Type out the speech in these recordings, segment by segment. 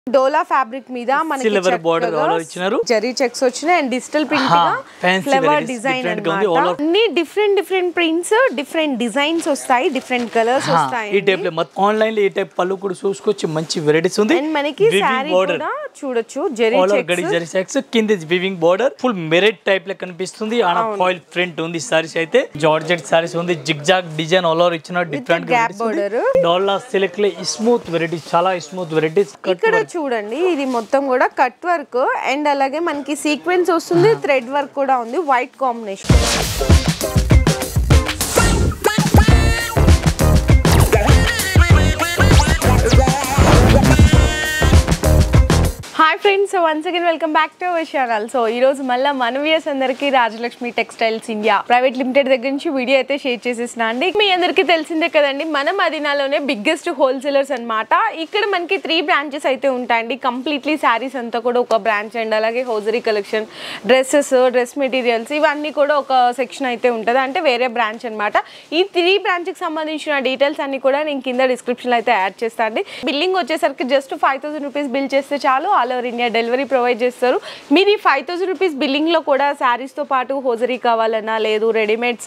డోలా fabric మీద మనకి Silver border చక్కగా all over ఇచ్చినారు. జరీ చెక్స్ వచ్చినాయి అండ్ డిజిటల్ ప్రింట్ హా, గా fancy flower varieties design different గా ఉంది, all over. అన్ని different different prints different designs వస్తాయి డిఫరెంట్ కలర్స్ ఈ వస్తాయి టైప్ లో మొత్తం ఆన్లైన్ లో ఈ టైప్ పళ్ళు కూడా చూసుకోవచ్చు మంచి వెరైటీస్ ఉంది అండ్ మనకి శారీ కూడా చూడొచ్చు జరీ ఆల్ ఓవర్ గడి చెక్స్ జరీ సెక్స్ కింద weaving border full merit type లో కనిపిస్తుంది ఆడ ఫాయిల్ ప్రింట్ ఉంది సారీస్ అయితే జార్జెట్ సారీస్ ఉంది zig zag design all over ఇచ్చిన డిఫరెంట్ gap border. డాల్లా సిల్క్ లో స్మూత్ వెరైటీస్ చాలా స్మూత్ వెరైటీస్ ఇక్కడ చూడండి ఇది మొత్తం కూడా కట్ వర్క్ అండ్ అలాగే మనకి సీక్వెన్స్ వస్తుంది థ్రెడ్ వర్క్ కూడా ఉంది white combination hi friends once again welcome back to our channel so ఈ రోజు మళ్ళీ మన వ్యూయర్స్ అందరికీ Rajalakshmi textiles India private limited దగ్గర నుంచి వీడియో అయితే షేర్ చేసేసిన అండి మీ అందరికీ తెలిసిందే కదండి మన మదీనాలోనే బిగ్గెస్ట్ హోల్సేలర్స్ అన్నమాట ఇక్కడ మనకి త్రీ బ్రాంచెస్ అయితే ఉంటాయండి కంప్లీట్లీ శారీస్ అంతా కూడా ఒక బ్రాంచ్ అండ్ అలాగే hosiery collection dresses dress materials ఇవన్నీ కూడా ఒక సెక్షన్ అయితే ఉంటుంది అంటే వేరే బ్రాంచ్ అన్నమాట ఈ త్రీ బ్రాంచ్కి సంబంధించిన డీటెయిల్స్ అన్ని కూడా నేను కింద డిస్క్రిప్షన్లో అయితే యాడ్ చేస్తాను అండి బిల్లింగ్ వచ్చేసరికి just five thousand rupees bill చేస్తే చాలు all over India delivery provide చేస్తారు మీరు ఈ ఫైవ్ థౌసండ్ రూపీస్ బిల్లింగ్లో కూడా శారీస్తో పాటు హోజరీ కావాలన్నా లేదు రెడీమేడ్స్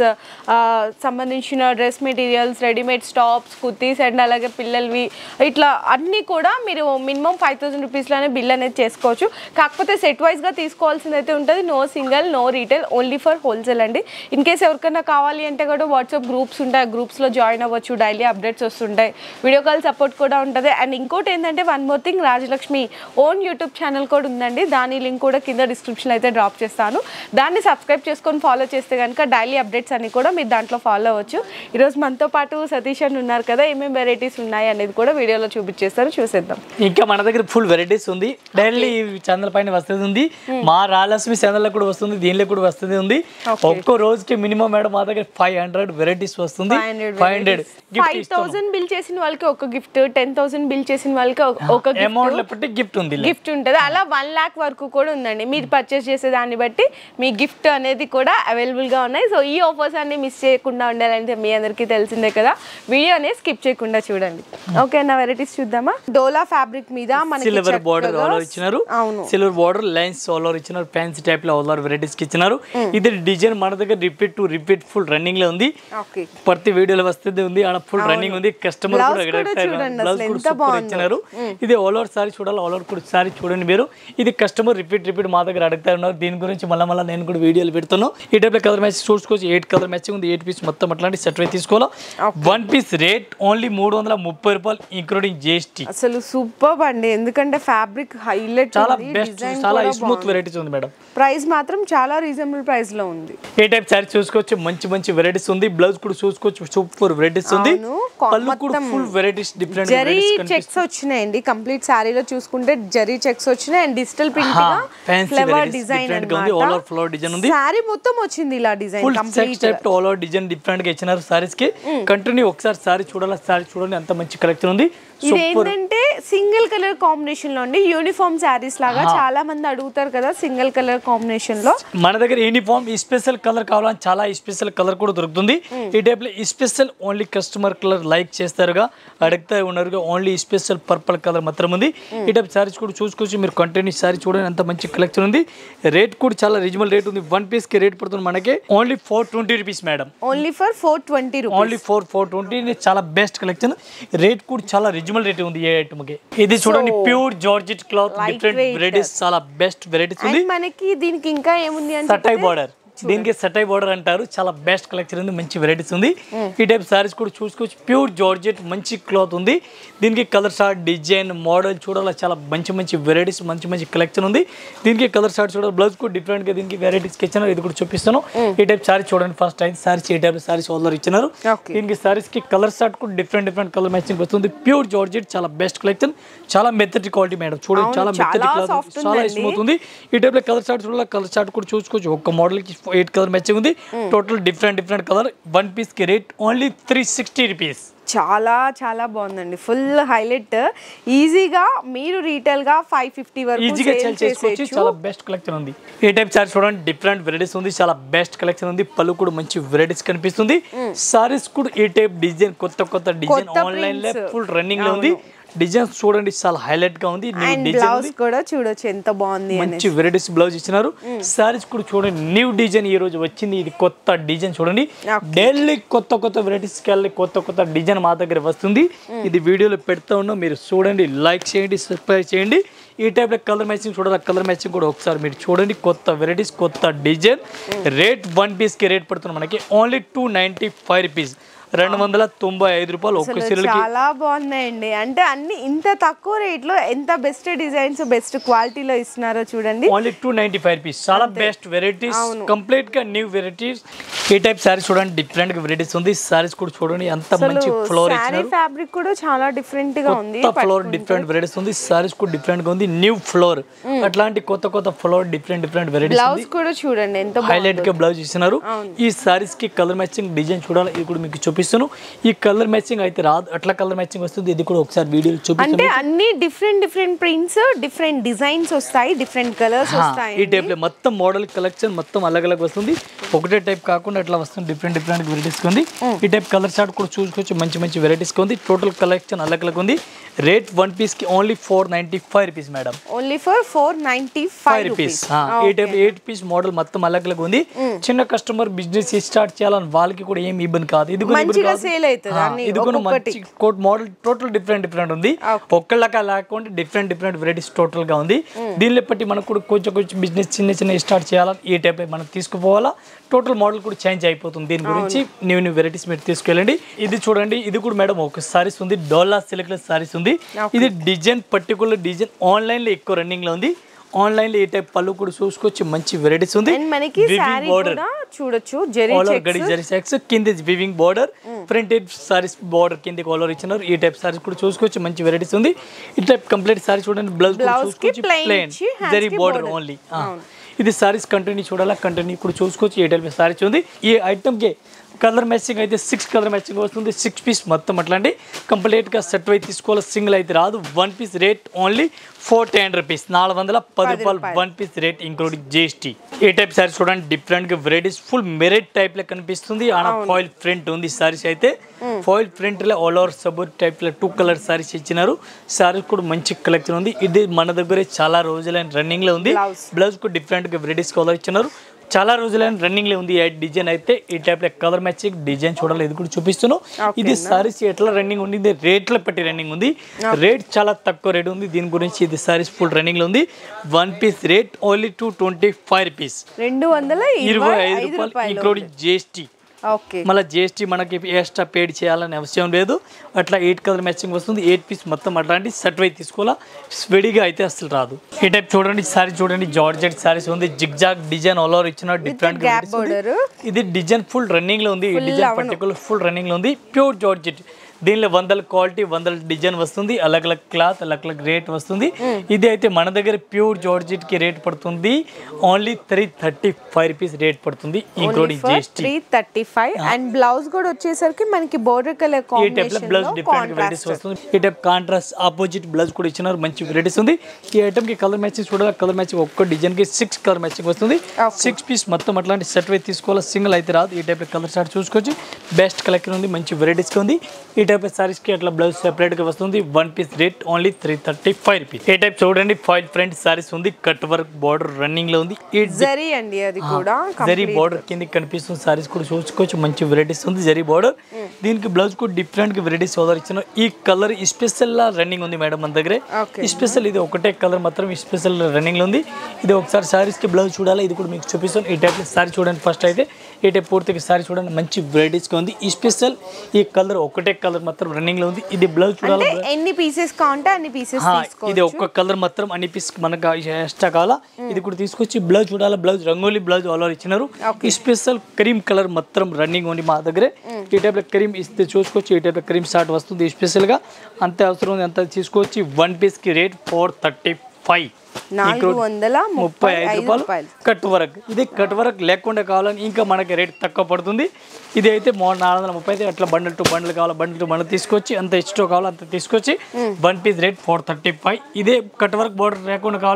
సంబంధించిన dress materials readymade tops kurtis and అలాగే పిల్లలవి ఇట్లా అన్నీ కూడా మీరు మినిమం ఫైవ్ థౌసండ్ రూపీస్లోనే బిల్ అనేది చేసుకోవచ్చు కాకపోతే సెట్ వైజ్గా తీసుకోవాల్సింది అయితే ఉంటుంది no single no retail only for wholesale అండి ఇన్ కేస్ ఎవరికైనా కావాలి అంటే కూడా వాట్సాప్ గ్రూప్స్ ఉంటాయి గ్రూప్స్లో జాయిన్ అవ్వచ్చు డైలీ అప్డేట్స్ వస్తుంటాయి వీడియో కాల్ సపోర్ట్ కూడా ఉంటుంది అండ్ ఇంకోటి ఏంటంటే one more thing Rajalakshmi own YouTube channel కూడా ఉందండి దాని లింక్ కూడా కింద డిస్క్రిప్షన్ అయితే డ్రాప్ చేస్తాను దాన్ని సబ్స్క్రైబ్ చేసుకొని ఫాలో చేస్తే కనుక డైలీ అప్డేట్స్ అన్ని కూడా మీరు దాంట్లో ఫాలో అవ్వచ్చు ఈరోజు మనతో పాటు సతీష్ అని ఉన్నారు కదా ఏమేమి వెరైటీస్ ఉన్నాయి అనేది కూడా వీడియోలో చూపించేస్తారు చూసేద్దాం ఇంకా మన దగ్గర ఫుల్ వెరైటీస్ ఉంది డైలీ ఛానల్ పైన వస్తుంది ఉంది మా రాలక్ష్మి ఛానల్ కూడా వస్తుంది దీనిలో కూడా వస్తుంది ఉంది Okay. ఒక్కో రోజుకి మినిమం మేడం మా దగ్గర ఫైవ్ హండ్రెడ్ వెరైటీస్ వస్తుంది five hundred five thousand bill చేసిన వాళ్ళకి ఒక గిఫ్ట్ టెన్ థౌసండ్ బిల్ చేసిన వాళ్ళకి ఒక- ఒక అమౌంట్ గిఫ్ట్ బట్టి గిఫ్ట్ ఉంది ఇలా. గిఫ్ట్ ఉంటుంది అలా వన్ ల్యాక్ వరకు కూడా ఉందండి మీరు పర్చేస్ చేసే దాన్ని బట్టి మీ గిఫ్ట్ అనేది కూడా అవైలబుల్ గా ఉన్నాయి సో ఈ ఆఫర్స్ అన్ని మిస్ చేయకుండా ఉండాలంటే మీ అందరికీ తెలిసిందే కదా వీడియోని స్కిప్ చేయకుండా చూడండి ఓకే నా వెరైటీస్ చూద్దామా డోలా ఫ్యాబ్రిక్ మీద మనకి సిల్వర్ బార్డర్ చక్కగా- ఆల్ ఓవర్ ఇచ్చినారు అవును silver border lines all over ఇచ్చినారు ఫ్యాన్సీ టైప్ లో ఆల్ ఓవర్ వెరైటీస్ కి ఇచ్చినారు ఇది డిజైన్ మన దగ్గర repeat to repeat full running లో ఉంది ఓకే ప్రతి వీడియోలో వస్తుంది ఉంది ఆడ ఫుల్ రన్నింగ్ ఉంది కస్టమర్ Blouse కూడా కూడా చూడండి బ్లౌజ్ అసలు కూడా ఎంత సూపర్ బాగుందో. ఇచ్చినారు ఇది ఆల్ ఓవర్ సారీ చూడాలి ఆల్ ఓవర్ కూడా సారీ చూడండి మీరు ఇది కస్టమర్ రిపీట్ రిపీట్ మా దగ్గర అడుగుతా ఉన్నారు దీని గురించి మళ్ళీ మళ్ళీ నేను కూడా వీడియోలు పెడుతున్నాను ఈ టైప్ కలర్ మ్యాచ్ చూసుకోవచ్చు ఎయిట్ కలర్ మ్యాచింగ్ ఉంది ఎయిట్ పీస్ మొత్తం అట్లాంటి సెట్ అయితే తీసుకోవాలి వన్ పీస్ రేట్ ఓన్లీ మూడు వందల ముప్పై రూపాయలు ఇంక్లూడింగ్ జిఎస్టీ అసలు సూపర్ అండి ఎందుకంటే ఫ్యాబ్రిక్ హైలైట్ చాలా బెస్ట్ చాలా స్మూత్ వెరైటీస్ ఉంది మేడం ప్రైస్ మాత్రం చాలా రీజనబుల్ ప్రైస్ లో ఉంది ఏ టైప్ సారీ చూసుకోవచ్చు మంచి మంచి వెరైటీస్ ఉంది బ్లౌజ్ కూడా చూసుకోవచ్చు సూపర్ వెరైటీస్ ఉంది అవును, కా- పళ్ళు కూడా మొత్తం full varieties different zari checks వచ్చినాయండి కంప్లీట్ శారీలో చూసుకుంటే జరీ చెక్స్ వచ్చినాయి అండ్ డిజిటల్ ప్రింట్ హా, గా fancy flower varieties design different గా ఉంది. All over flower design ఉంది. శారీ మొత్తం వచ్చింది ఇలా design full set complete type all over design different గా ఇచ్చినారు సారీస్ కి కంటిన్యూ ఒకసారి సారీ చూడాలి సారీ చూడండి అంత మంచి కలెక్షన్ ఉంది ఇది సూపర్ ఏంటంటే సింగిల్ కలర్ కాంబినేషన్ లో అండి యూనిఫామ్ శారీస్ లాగా చాలా మంది అడుగుతారు కదా సింగిల్ కలర్ కాంబినేషన్ లో మన దగ్గర యూనిఫామ్ స్పెషల్ కలర్ కావాలని చాలా స్పెషల్ కలర్ కూడా దొరుకుతుంది ఈ టైప్ లో special only customer colour like చేస్తారుగా అడుగుతా ఉన్నారుగా ఓన్లీ స్పెషల్ పర్పుల్ కలర్ మాత్రం ఉంది ఈ టైప్ సారీస్ కూడా చూసుకోవచ్చు మీరు కంటిన్యూ సారీ చూడండి అంత మంచి కలెక్షన్ ఉంది రేట్ కూడా చాలా రీజనబుల్ రేట్ ఉంది వన్ పీస్ కి రేట్ పడుతుంది మనకి only four twenty rupees madam only for four twenty rupees only four four twenty చాలా బెస్ట్ కలెక్షన్ రేట్ కూడా చాలా రిజనబుల్ రేట్ ఉంది ఏ ఐటమ్ కి ఇది చూడండి pure georgette cloth Light different weight. Varieties చాలా బెస్ట్ వెరైటీస్ ఉంది అండ్ మనకి దీనికి ఇంకా ఏముంది అంటే సటై బార్డర్ దీనికి సటై బార్డర్ అంటారు చాలా బెస్ట్ కలెక్షన్ ఉంది మంచి వెరైటీస్ ఉంది ఈ టైప్ సారీస్ కూడా చూసుకోవచ్చు ప్యూర్ జార్జెట్ మంచి క్లాత్ ఉంది దీనికి కలర్ షార్ట్ డిజైన్ మోడల్ చూడాలి చాలా మంచి మంచి వెరైటీస్ మంచి మంచి కలెక్షన్ ఉంది దీనికి కలర్ షార్ట్ చూడాలి బ్లౌజ్ కూడా డిఫరెంట్ గా దీనికి వెరైటీస్ ఇచ్చినారు ఇది కూడా చూపిస్తాను ఈ టైప్ సారీ చూడండి ఫస్ట్ అయితే సారీస్ ఈ టైప్ సారీస్ ఆల్రెడీ ఇచ్చినారు Okay. దీనికి సారీస్ కి కలర్ షార్ట్ కూడా డిఫరెంట్ డిఫరెంట్ కలర్ మ్యాచింగ్ వస్తుంది ప్యూర్ జార్జెట్ చాలా బెస్ట్ కలెక్షన్ చాలా మెత్తటి క్వాలిటీ మేడం చూడండి అవును, చాలా మెత్తటి చాలా క్లాత్ soft చాలా ఉందండి. స్మూత్ ఉంది ఈ టైప్ లో కలర్ షార్ట్ చూడాలి కలర్ షార్ట్ కూడా చూసుకోవచ్చు ఒక్క మోడల్ కి ఎయిట్ కలర్ మ్యాచింగ్ ఉంది total different different colour one piece కి rate only three sixty rupees చాలా చాలా బాగుందండి ఫుల్ హైలైట్ ఈజీగా మీరు రీటైల్ గా ఫైవ్ ఫిఫ్టీ వరకు ఈజీగా sale సేల్ చేసుకోవచ్చు చేసేయచ్చు. చాలా బెస్ట్ కలెక్షన్ ఉంది ఈ టైప్ సారీ చూడండి డిఫరెంట్ వెరైటీస్ ఉంది చాలా బెస్ట్ కలెక్షన్ ఉంది పళ్ళు కూడా మంచి వెరైటీస్ కనిపిస్తుంది సారీస్ కూడా ఈ టైప్ డిజైన్ కొత్త కొత్త డిజైన్ కొత్త ఆన్లైన్ లో prints. ఫుల్ రన్నింగ్ లో ఉంది డిజైన్స్ చూడండి చాలా హైలైట్ గా ఉంది న్యూ అండ్ డిజైన్ బ్లౌజ్ కూడా చూడొచ్చు ఎంత బాగుంది అని మంచి వెరైటీస్ బ్లౌజ్ ఇచ్చినారు సారీస్ కూడా చూడండి న్యూ డిజైన్ ఈ రోజు వచ్చింది ఇది కొత్త డిజైన్ చూడండి Okay. డైలీ కొత్త కొత్త వెరైటీస్ వెళ్ళి కొత్త కొత్త డిజైన్ మా దగ్గర వస్తుంది ఇది వీడియోలో పెడతా ఉన్నాం మీరు చూడండి లైక్ చేయండి సబ్స్క్రైబ్ చేయండి ఈ టైప్లో కలర్ మ్యాచింగ్ చూడాలి కలర్ మ్యాచింగ్ కూడా ఒకసారి మీరు చూడండి కొత్త వెరైటీస్ కొత్త డిజైన్ రేట్ వన్ పీస్కి రేట్ పడుతుంది మనకి only two ninety five rupees రెండు వందల తొంభై ఐదు రూపాయలు ఒక్క అసలు చీరలకి చాలా బాగున్నాయండి అంటే అన్ని ఇంత తక్కువ రేట్ లో ఎంత బెస్ట్ డిజైన్స్ బెస్ట్ క్వాలిటీలో ఇస్తున్నారో చూడండి only two ninety five rupees చాలా బెస్ట్ వెరైటీస్ కంప్లీట్ గా న్యూ వెరైటీస్ ఈ టైప్ సారీస్ చూడండి డిఫరెంట్ గా వెరైటీస్ ఉంది సారీస్ కూడా చూడండి అంత మంచి ఫ్లోర్ శారీ ఇచ్చినారు ఫ్యాబ్రిక్ కూడా చాలా డిఫరెంట్ గా ఉంది కొత్త ఫ్లోర్ డిఫరెంట్ వెరైటీస్ ఉంది సారీస్ కూడా డిఫరెంట్ గా ఉంది న్యూ ఫ్లోర్ అట్లాంటి కొత్త కొత్త ఫ్లోర్ డిఫరెంట్ డిఫరెంట్ వెరైటీస్ ఉంది బ్లౌజ్ కూడా చూడండి ఎంత హైలైట్ గా బ్లౌజ్ ఇస్తున్నారు ఈ సారీస్ కి కలర్ మ్యాచింగ్ డిజైన్ చూడాలి ఇది కూడా మీకు చూపిస్తాను ఈ కలర్ మ్యాచింగ్ అయితే రాదు అట్లా కలర్ మ్యాచింగ్ వస్తుంది ఇది కూడా ఒకసారి వీడియో చూపిస్తాను అంటే అన్ని different different prints different designs వస్తాయి డిఫరెంట్ కలర్స్ వస్తాయి ఈ టైప్ లో మొత్తం మోడల్ కలెక్షన్ మొత్తం అలగ్ అలగ్ వస్తుంది ఒకటే టైప్ కాకుండా అట్లా వస్తుంది డిఫరెంట్ డిఫరెంట్ వెరైటీస్ ఉంది ఈ టైప్ కలర్ చార్ట్ కూడా చూసుకోవచ్చు మంచి మంచి వెరైటీస్ ఉంది టోటల్ కలెక్షన్ అలగ్ అలగ్ ఉంది రేట్ వన్ పీస్ కి only four ninety five rupees madam only for four ninety five five rupees rupees ఈ టైప్ ఎయిట్ పీస్ మోడల్ మొత్తం అలగ్ అలగ్ ఉంది చిన్న కస్టమర్ బిజినెస్ స్టార్ట్ చేయాలని వాళ్ళకి కూడా ఏం ఇబ్బంది కాదు ఇది కూడా ఇబ్బంది మంచిగా కాదు. సేల్ అవుతుంది ఆ, అన్ని ఇది కూడా ఒక్కొక్కటి మంచి coat model total different different ఉంది ఒక్కళ్ళక లేకుండా డిఫరెంట్ డిఫరెంట్ వెరైటీస్ టోటల్ గా ఉంది దీనిలో బట్టి మనకు కూడా కొంచెం కొంచెం బిజినెస్ చిన్న చిన్న స్టార్ట్ చేయాలా ఈ టైప్ మనం తీసుకుపోవాలా టోటల్ మోడల్ కూడా చేంజ్ అయిపోతుంది దీని గురించి న్యూ న్యూ వెరైటీస్ మీరు తీసుకెళ్ళండి ఇది చూడండి ఇది కూడా మేడం ఒక సారీస్ ఉంది డోలా సిల్క్ సారీస్ ఉంది ఇది డిజైన్ పర్టికులర్ డిజైన్ ఆన్లైన్ లో ఎక్కువ రన్నింగ్ లో ఉంది ఆన్లైన్ లో ఈ టైప్ పళ్ళు కూడా చూసుకోవచ్చు మంచి వెరైటీస్ ఉంది అండ్ మనకి Weaving శారీ border. కూడా చూడొచ్చు జెరీ ఆల్ ఓవర్ గడి జరీ సెక్స్ కింద weaving border printed saris border కింద ఆల్ ఓవర్ ఇచ్చినారు ఈ టైప్ సారీస్ కూడా చూసుకోవచ్చు మంచి వెరైటీస్ ఉంది ఈ టైప్ కంప్లీట్ సారీ చూడండి బ్లౌజ్ Blouse కి చూసుకోవచ్చు plain ప్లేన్ ఇచ్చి, hands జరీ కి బార్డర్ border. ఓన్లీ ఇది సారీస్ కంటిన్యూ చూడాలా కంటిన్యూ కూడా చూసుకోవచ్చు ఏ టైప్ సారీస్ ఉంది ఈ ఐటమ్ కి కలర్ మ్యాచింగ్ అయితే సిక్స్ కలర్ మ్యాచింగ్ వస్తుంది సిక్స్ పీస్ మొత్తం అట్లాంటి కంప్లీట్గా సెట్ అయితే తీసుకోవాలి సింగిల్ అయితే రాదు one piece rate only four ten rupees నాలుగు వందల పది రూపాయలు one piece rate including GST ఏ టైప్ సారీస్ చూడండి డిఫరెంట్ గా వెరైటీస్ ఫుల్ మెరిట్ టైప్ లో కనిపిస్తుంది ఆన ఫాయిల్ ప్రింట్ ఉంది సారీస్ అయితే ఫాయిల్ ప్రింట్ లో ఆల్ ఓవర్ సబూర్ టైప్ లో టూ కలర్ సారీస్ ఇచ్చినారు సారీస్ కూడా మంచి కలెక్షన్ ఉంది ఇది మన దగ్గరే చాలా రోజులైన రన్నింగ్ లో ఉంది Blouse. బ్లౌజ్ కూడా డిఫరెంట్ గా వెరైటీస్ కలర్ ఇచ్చినారు చాలా రోజులైన రన్నింగ్ లో ఉంది ఈ డిజైన్ అయితే ఈ టైప్ లో కలర్ మ్యాచింగ్ డిజైన్ చూడాలి ఇది కూడా చూపిస్తున్నాను ఇది సారీస్ ఎట్లా రన్నింగ్ ఉంది ఇది రేట్ల పెట్టి రన్నింగ్ ఉంది రేట్ చాలా తక్కువ రేట్ ఉంది దీని గురించి ఇది సారీస్ ఫుల్ రన్నింగ్ లో ఉంది one piece rate only two twenty five rupees రెండు వందల ఇరవై ఇరవై ఐదు ఐదు రూపాయలు రూపాయలు ఇంక్లూడింగ్ జిఎస్టీ ఓకే మళ్ళీ జిఎస్టీ మనకి ఎక్స్ట్రా పేడ్ చేయాలని అవసరం లేదు అట్లా ఎయిట్ కలర్ మ్యాచింగ్ వస్తుంది ఎయిట్ పీస్ మొత్తం అట్లాంటి సెట్ అయితే తీసుకోవాలా స్వెడిగా అయితే అసలు రాదు ఈ టైప్ చూడండి సారీ చూడండి జార్జెట్ సారీస్ ఉంది జిగ్జాగ్ డిజైన్ ఆల్ ఓవర్ ఇచ్చిన డిఫరెంట్ gap border. ఇది డిజైన్ ఫుల్ రన్నింగ్ లో ఉంది ఈ డిజైన్ పర్టికులర్ ఫుల్ రన్నింగ్ లో ఉంది ప్యూర్ జార్జెట్ దీనిలో వందల క్వాలిటీ వందల డిజైన్ వస్తుంది అలగ్ అలగ్ క్లాత్ అలగ్ అలగ్ రేట్ వస్తుంది ఇది అయితే మన దగ్గర ప్యూర్ జార్జెట్ కి రేట్ పడుతుంది only three thirty five rupees rate పడుతుంది including GST three thirty five and blouse కూడా వచ్చేసరికి మనకి బోర్డర్ కలర్ ఈ టైప్ లో కాంబినేషన్ బ్లౌజ్ డిఫరెంట్ వెరైటీస్ వస్తుంది ఈ టైప్ కాంట్రాస్ట్ ఆపోజిట్ బ్లౌజ్ కూడా ఇచ్చినారు మంచి వెరైటీస్ ఉంది ఈ ఐటమ్ కి కలర్ మ్యాచింగ్ చూడాలి కలర్ మ్యాచింగ్ ఒక్క డిజైన్ కి సిక్స్ కలర్ మ్యాచింగ్ వస్తుంది సిక్స్ పీస్ మొత్తం అట్లాంటి సెట్ అయితే తీసుకోవాలి సింగిల్ అయితే రాదు ఈ టైప్ కలర్ షార్ట్ చూసుకోవచ్చు బెస్ట్ కలెక్షన్ ఉంది మంచి వెరైటీస్ ఉంది ఈ టైప్ సారీస్ కి అట్లా బ్లౌజ్ సెపరేట్ గా వస్తుంది one piece rate only three thirty five rupees ఈ టైప్ చూడండి ఫైవ్ ఫ్రంట్ సారీస్ ఉంది కట్ వర్క్ బార్డర్ రన్నింగ్ లో ఉంది ఈ జరీ అండి అది కూడా జరీ బార్డర్ కింద కనిపిస్తుంది సారీస్ కూడా చూసుకోవచ్చు మంచి వెరైటీస్ ఉంది జరీ బార్డర్ దీనికి బ్లౌజ్ కూడా డిఫరెంట్ వెరైటీస్ ఆర్డర్ ఇచ్చిన ఈ కలర్ స్పెషల్ రన్నింగ్ ఉంది మేడం మన దగ్గర Okay. స్పెషల్ ఇది ఒకటే కలర్ మాత్రం స్పెషల్ రన్నింగ్ లో ఉంది ఇది ఒకసారి సారీస్ కి బ్లౌజ్ చూడాలి ఇది కూడా మీకు చూపిస్తాను ఈ టైప్ సారీ చూడండి ఫస్ట్ అయితే ఈ టైప్ పూర్తిగా సారీ చూడండి మంచి వెరైటీస్ గా ఉంది ఈ స్పెషల్ ఈ కలర్ ఒకటే కలర్ మాత్రం రన్నింగ్ లో ఉంది ఇది బ్లౌజ్ చూడాలి అంటే ఎన్ని పీసెస్ కావాలంటే అన్ని పీసెస్ హా, తీసుకో ఇది ఒక్క కలర్ మాత్రం అన్ని పీస్ మనకు ఎక్స్ట్రా కావాలా ఇది కూడా తీసుకొచ్చి బ్లౌజ్ చూడాలి blouse rangoli blouse all over ఇచ్చినారు ఈ స్పెషల్ క్రీమ్ కలర్ మాత్రం రన్నింగ్ ఉంది మా దగ్గర ఈ టైప్ లో క్రీమ్ ఇస్తే చూసుకోవచ్చు ఈ టైప్ లో క్రీమ్ స్టార్ట్ వస్తుంది స్పెషల్ గా అంతే అవసరం ఉంది అంత తీసుకోవచ్చు వన్ పీస్ కి రేట్ ఫోర్ థర్టీ ఫైవ్ నాలుగు వందల ముప్పై ఐదు రూపాయలు కట్ వర్క్ ఇది కట్ వర్క్ లేకుండా కావాలని ఇంకా మనకి రేట్ తక్కువ పడుతుంది ఇది అయితే మో నాలుగు వందల ముప్పై ఐదు అట్లా బండిల్ టు బండిల్ కావాలి బండిల్ టు బండిల్ తీసుకొచ్చి అంత ఎక్స్ట్రా కావాలో అంత తీసుకొచ్చి one piece rate four thirty five ఇదే కట్ వర్క్ బోర్డర్ లేకుండా కావాలా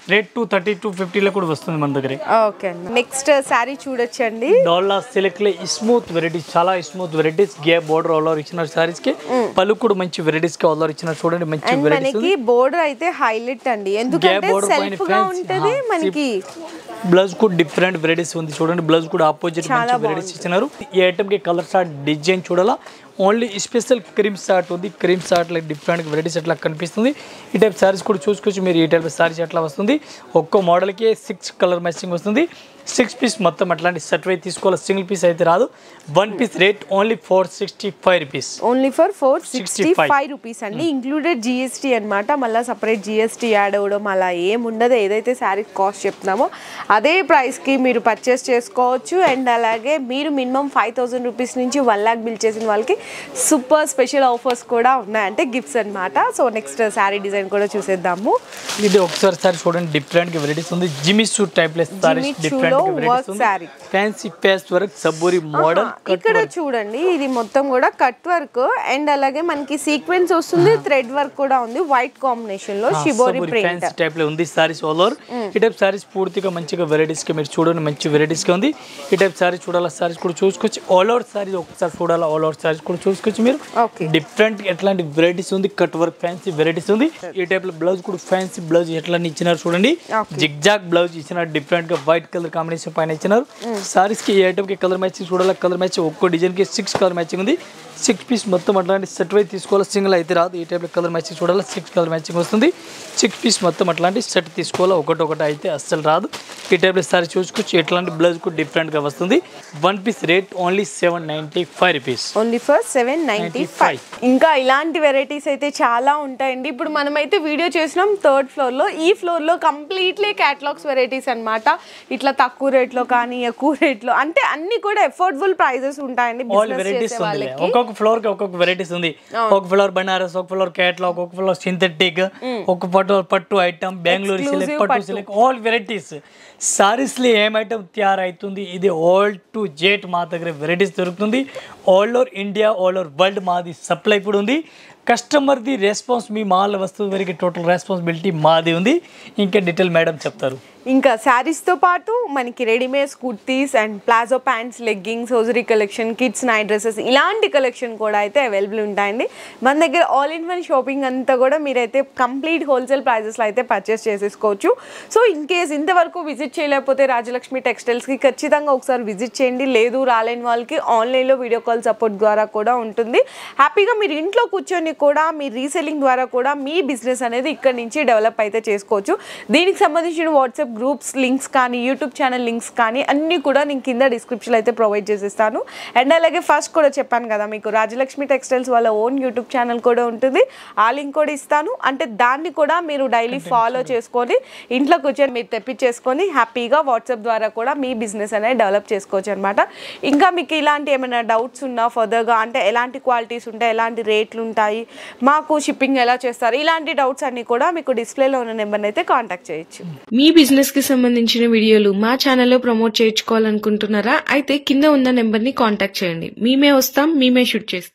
రేట్ టూ థర్టీ టూ ఫిఫ్టీలో కూడా వస్తుంది మన దగ్గర ఓకే అండి నెక్స్ట్ శారీ చూడొచ్చండి డాల్లా సిల్క్ లో స్మూత్ వెరైటీస్ చాలా స్మూత్ వెరైటీస్ గే బోర్డర్ ఆల్ ఓవర్ ఇచ్చిన సారీస్ కి పళ్ళు కూడా మంచి వెరైటీస్ కి ఆల్ ఓవర్ ఇచ్చిన చూడండి మంచి అండ్ వెరైటీస్ మనకి బోర్డర్ అయితే హైలైట్ అండి ఎందుకంటే border పైన సెల్ఫ్ గా fancy, ఉంటది ఆ, మనకి బ్లౌజ్ కూడా డిఫరెంట్ వెరైటీస్ ఉంది చూడండి బ్లౌజ్ కూడా ఆపోజిట్ మంచి వెరైటీస్ ఇచ్చినారు ఈ ఐటమ్ కి కలర్ షార్ట్ డిజైన్ చూడాలా ఓన్లీ స్పెషల్ క్రీమ్ షార్ట్ ఉంది cream chart like different varieties ఎట్లా కనిపిస్తుంది ఈ టైప్ సారీస్ కూడా చూసుకోవచ్చు మీరు ఈ టైప్ సారీస్ ఎట్లా వస్తుంది ఒక్కో మోడల్కి సిక్స్ కలర్ మ్యాచింగ్ వస్తుంది సిక్స్ పీస్ మొత్తం అట్లాంటి సెట్ అయితే తీసుకోవాలి సింగిల్ పీస్ అయితే రాదు one piece rate only four sixty five rupees only for four sixty 65. Five rupees అండి ఇంక్లూడెడ్ జిఎస్టీ అనమాట మళ్ళీ సపరేట్ జిఎస్టీ యాడ్ అవ్వడం అలా ఏం ఉండదు ఏదైతే శారీ కాస్ట్ చెప్తున్నామో అదే ప్రైస్కి మీరు పర్చేస్ చేసుకోవచ్చు అండ్ అలాగే మీరు మినిమం ఫైవ్ థౌసండ్ రూపీస్ నుంచి వన్ ల్యాక్ బిల్ చేసిన వాళ్ళకి సూపర్ స్పెషల్ ఆఫర్స్ కూడా ఉన్నాయి అంటే గిఫ్ట్స్ అనమాట సో నెక్స్ట్ శారీ డిజైన్ కూడా చూసేద్దాము ఇది ఒకసారి సారి చూడండి డిఫరెంట్ వెరైటీస్ ఉంది Jimmy suit type lace saris Jimmy different Choo లో వెరైటీస్ work ఉంది saree. ఫ్యాన్సీ పేస్ట్ వర్క్ సబ్బూరి మోడల్ ఇక్కడ చూడండి ఇది మొత్తం కూడా కట్ వర్క్ అండ్ అలాగే మనకి సీక్వెన్స్ వస్తుంది థ్రెడ్ వర్క్ కూడా ఉంది వైట్ కాంబినేషన్ లో షిబోరి ప్రింట్ ఫ్యాన్సీ టైప్ లో ఉంది సారీస్ ఆల్ ఓవర్ ఈ టైప్ సారీస్ పూర్తిగా మంచిగా వెరైటీస్ గా మీరు చూడండి మంచి వెరైటీస్ గా ఉంది ఈ టైప్ సారీస్ చూడాలా సారీస్ కూడా చూసుకోవచ్చు ఆల్ ఓవర్ సారీస్ ఒకసారి చూడాలా ఆల్ ఓవర్ సారీస్ కూడా చూసుకోవచ్చు మీరు ఓకే డిఫరెంట్ ఎట్లాంటి వెరైటీస్ ఉంది కట్ వర్క్ ఫ్యాన్సీ వెరైటీస్ ఉంది ఈ టైప్ లో బ్లౌజ్ కూడా ఫ్యాన్సీ బ్లౌజ్ ఎట్లా ఇచ్చినారు చూడండి Okay. జిగ్జాగ్ బ్లౌజ్ ఇచ్చినారు డిఫరెంట్ గా వైట్ కలర్ కాంబినేషన్ పైన ఇచ్చినారు సారీస్ కి ఈ ఐటమ్ కి కలర్ మ్యాచింగ్ చూడాలి కలర్ మ్యాచింగ్ ఒక్కో డిజైన్ కి సిక్స్ కలర్ మ్యాచింగ్ ఉంది సిక్స్ పీస్ మొత్తం అట్లాంటి సెట్ వైజ్ తీసుకోవాలి సింగిల్ అయితే రాదు ఈ టైప్ లో కలర్ మ్యాచింగ్ చూడాలి సిక్స్ కలర్ మ్యాచింగ్ వస్తుంది సిక్స్ పీస్ మొత్తం అట్లాంటి సెట్ తీసుకోవాలి ఒకటి ఒకటి అయితే అస్సలు రాదు ఈ టైప్ లో సారీ చూసుకోవచ్చు ఎట్లాంటి బ్లౌజ్ కూడా డిఫరెంట్ గా వస్తుంది one piece rate only seven ninety five rupees only for seven ninety five ఇంకా ఇలాంటి వెరైటీస్ అయితే చాలా ఉంటాయండి ఇప్పుడు మనమైతే వీడియో చేసినాం థర్డ్ ఫ్లోర్ లో ఈ ఫ్లోర్ లో కంప్లీట్లీ క్యాటలాగ్స్ వెరైటీస్ అన్నమాట ఇట్లా తక్కువ రేట్ లో కానీ ఎక్కువ రేట్ లో అంటే అన్ని కూడా ఎఫోర్డబుల్ ప్రైజెస్ ఉంటాయండి ఆల్ బిజినెస్ వెరైటీస్ చేసే ఉంది వాళ్ళకి ఒక్కొక్క ఫ్లోర్ కి ఒక్కొక్క వెరైటీస్ ఉంది ఒక ఫ్లోర్ బనారస్ ఒక ఫ్లోర్ కేటలాగ్ ఒక ఫ్లోర్ సింథెటిక్ ఒక పట్టు పట్టు ఐటమ్ బెంగళూరు సిలెక్ Exclusive పట్టు పట్టు. సిలెక్ ఆల్ వెరైటీస్ సారీస్ లో ఏం ఐటమ్ తయారైతుంది ఇది ఆల్ టు జెట్ మా దగ్గర వెరైటీస్ దొరుకుతుంది all over India all over world మాది సప్లై కూడా ఉంది కస్టమర్ది రెస్పాన్స్ మీ మాల్ వస్తువు వరకు టోటల్ రెస్పాన్సిబిలిటీ మాది ఉంది ఇంకా డీటెయిల్ మేడం చెప్తారు ఇంకా శారీస్ తో పాటు మనకి readymades kurtis and palazzo pants leggings hosiery collection kids night dresses ఇలాంటి కలెక్షన్ కూడా అయితే అవైలబుల్ ఉంటాయండి మన దగ్గర ఆల్ ఇన్ వన్ షాపింగ్ అంతా కూడా మీరైతే కంప్లీట్ హోల్సేల్ ప్రైజెస్లో అయితే పర్చేస్ చేసేసుకోవచ్చు సో ఇన్ కేస్ ఇంతవరకు విజిట్ చేయలేకపోతే రాజలక్ష్మి టెక్స్టైల్స్కి ఖచ్చితంగా ఒకసారి విజిట్ చేయండి లేదు రాలేని వాళ్ళకి ఆన్లైన్లో వీడియో కాల్ సపోర్ట్ ద్వారా కూడా ఉంటుంది హ్యాపీగా మీరు ఇంట్లో కూర్చొని కూడా మీ రీసెల్లింగ్ ద్వారా కూడా మీ బిజినెస్ అనేది ఇక్కడ నుంచి డెవలప్ అయితే చేసుకోవచ్చు దీనికి సంబంధించిన వాట్సాప్ గ్రూప్స్ లింక్స్ కానీ యూట్యూబ్ ఛానల్ లింక్స్ కానీ అన్నీ కూడా నేను కింద డిస్క్రిప్షన్ అయితే ప్రొవైడ్ చేసేస్తాను అండ్ అలాగే ఫస్ట్ కూడా చెప్పాను కదా మీకు రాజలక్ష్మి టెక్స్టైల్స్ వాళ్ళ ఓన్ యూట్యూబ్ ఛానల్ కూడా ఉంటుంది ఆ లింక్ కూడా ఇస్తాను అంటే దాన్ని కూడా మీరు డైలీ ఫాలో చేసుకొని ఇంట్లో కూర్చొని మీరు తెప్పించేసుకొని హ్యాపీగా వాట్సాప్ ద్వారా కూడా మీ బిజినెస్ అనేది డెవలప్ చేసుకోవచ్చు అనమాట ఇంకా మీకు ఇలాంటి ఏమైనా డౌట్స్ ఉన్నా ఫర్దర్గా అంటే ఎలాంటి క్వాలిటీస్ ఉంటాయి ఎలాంటి రేట్లు ఉంటాయి మాకు షిప్పింగ్ ఎలా చేస్తారు ఇలాంటి డౌట్స్ అన్ని కూడా మీకు డిస్ప్లేలో ఉన్న నెంబర్ని అయితే కాంటాక్ట్ చేయొచ్చు మీ బిజినెస్ కి సంబంధించిన వీడియోలు మా ఛానల్లో ప్రమోట్ చేయించుకోవాలనుకుంటున్నారా అయితే కింద ఉన్న నెంబర్ ని కాంటాక్ట్ చేయండి మేమే వస్తాం మేమే షూట్ చేస్తాం